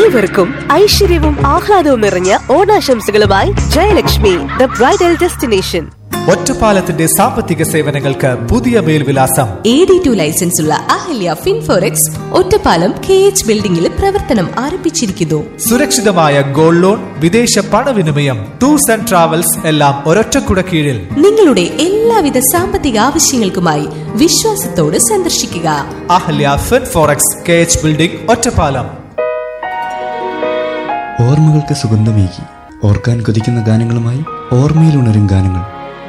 ഏവർക്കും ഐശ്വര്യവും ആഹ്ലാദവും നിറഞ്ഞ ഓണാശംസകളുമായി ജയലക്ഷ്മി ദ ബ്രൈഡൽ ഡെസ്റ്റിനേഷൻ ഒറ്റപ്പാലത്തിന്റെ സാമ്പത്തിക സേവനങ്ങൾക്ക് പുതിയ മേൽവിലാസം എ ഡി ടു ലൈസൻസ് ഉള്ള Ahalya Finforex Ottapalam K H ബിൽഡിംഗിൽ പ്രവർത്തനം ആരംഭിച്ചിരിക്കുന്നു സുരക്ഷിതമായ ഗോൾഡ് ലോൺ വിദേശ പണവിനിമയം ടൂർസ് ആൻഡ് ട്രാവൽസ് എല്ലാം ഒരൊറ്റക്കുട കീഴിൽ നിങ്ങളുടെ എല്ലാവിധ സാമ്പത്തിക ആവശ്യങ്ങൾക്കുമായി വിശ്വാസത്തോട് സന്ദർശിക്കുക Ahalya Finforex K H building Ottapalam ഓർമ്മകൾക്ക് സുഗന്ധമേകി ഓർക്കാൻ കൊതിക്കുന്ന ഗാനങ്ങളുമായി ഓർമ്മയിലുണരും ഗാനങ്ങൾ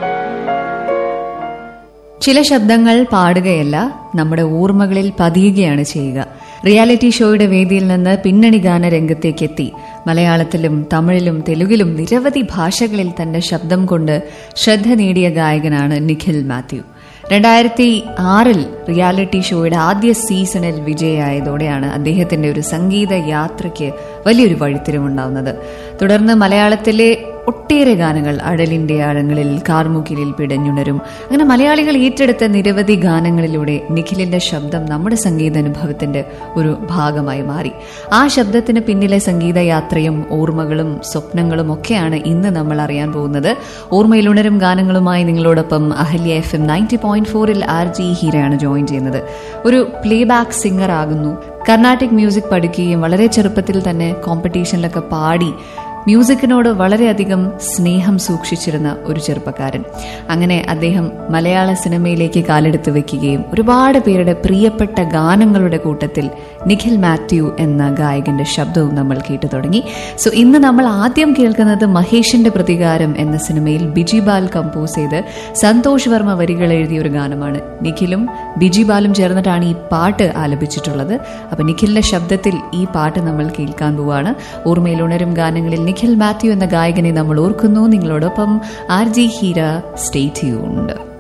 ചില ശബ്ദങ്ങൾ പാടുകയല്ല നമ്മുടെ ഓർമ്മകളിൽ പതിയുകയാണ് ചെയ്യുക റിയാലിറ്റി ഷോയുടെ വേദിയിൽ നിന്ന് പിന്നണി ഗാന രംഗത്തേക്കെത്തി മലയാളത്തിലും തമിഴിലും തെലുങ്കിലും നിരവധി ഭാഷകളിൽ തന്റെ ശബ്ദം കൊണ്ട് ശ്രദ്ധ നേടിയ ഗായകനാണ് നിഖിൽ മാത്യു രണ്ടായിരത്തി ആറിൽ റിയാലിറ്റി ഷോയുടെ ആദ്യ സീസണിൽ വിജയായതോടെയാണ് അദ്ദേഹത്തിന്റെ ഒരു സംഗീത യാത്രയ്ക്ക് വലിയൊരു വഴിത്തിരിവുണ്ടാവുന്നത് തുടർന്ന് മലയാളത്തിലെ ഒട്ടേറെ ഗാനങ്ങൾ അടലിന്റെ ആഴങ്ങളിൽ കാർമുകിലിൽ പിടഞ്ഞുണരും അങ്ങനെ മലയാളികൾ ഏറ്റെടുത്ത നിരവധി ഗാനങ്ങളിലൂടെ നിഖിലിന്റെ ശബ്ദം നമ്മുടെ സംഗീതാനുഭവത്തിന്റെ ഒരു ഭാഗമായി മാറി ആ ശബ്ദത്തിന് പിന്നിലെ സംഗീതയാത്രയും ഓർമ്മകളും സ്വപ്നങ്ങളും ഒക്കെയാണ് ഇന്ന് നമ്മൾ അറിയാൻ പോകുന്നത് ഓർമ്മയിലുണരും ഗാനങ്ങളുമായി നിങ്ങളോടൊപ്പം Ahalya F M ninety point ഫോറിൽ ആർ ജി ഹീരയാണ് ജോയിൻ ചെയ്യുന്നത് ഒരു പ്ലേ ബാക്ക് സിംഗർ ആകുന്നു കർണാട്ടിക് മ്യൂസിക് പഠിക്കുകയും വളരെ ചെറുപ്പത്തിൽ തന്നെ കോമ്പറ്റീഷനിലൊക്കെ പാടി മ്യൂസിക്കിനോട് വളരെയധികം സ്നേഹം സൂക്ഷിച്ചിരുന്ന ഒരു ചെറുപ്പക്കാരൻ അങ്ങനെ അദ്ദേഹം മലയാള സിനിമയിലേക്ക് കാലെടുത്ത് വെക്കുകയും ഒരുപാട് പേരുടെ പ്രിയപ്പെട്ട ഗാനങ്ങളുടെ കൂട്ടത്തിൽ നിഖിൽ മാത്യു എന്ന ഗായകന്റെ ശബ്ദവും നമ്മൾ കേട്ടു തുടങ്ങി സോ ഇന്ന് നമ്മൾ ആദ്യം കേൾക്കുന്നത് മഹേഷിന്റെ പ്രതികാരം എന്ന സിനിമയിൽ ബിജിബാൽ കമ്പോസ് ചെയ്ത് സന്തോഷ് വർമ്മ വരികൾ എഴുതിയ ഒരു ഗാനമാണ് നിഖിലും ബിജിബാലും ചേർന്നിട്ടാണ് ഈ പാട്ട് ആലപിച്ചിട്ടുള്ളത് അപ്പൊ നിഖിലിന്റെ ശബ്ദത്തിൽ ഈ പാട്ട് നമ്മൾ കേൾക്കാൻ പോവാണ് ഓർമ്മയിൽ ഉണരും ഗാനങ്ങളിൽ നിഖിൽ മാത്യു എന്ന ഗായകനെ നമ്മൾ ഓർക്കുന്നു നിങ്ങളോടൊപ്പം R G Heera stay tuned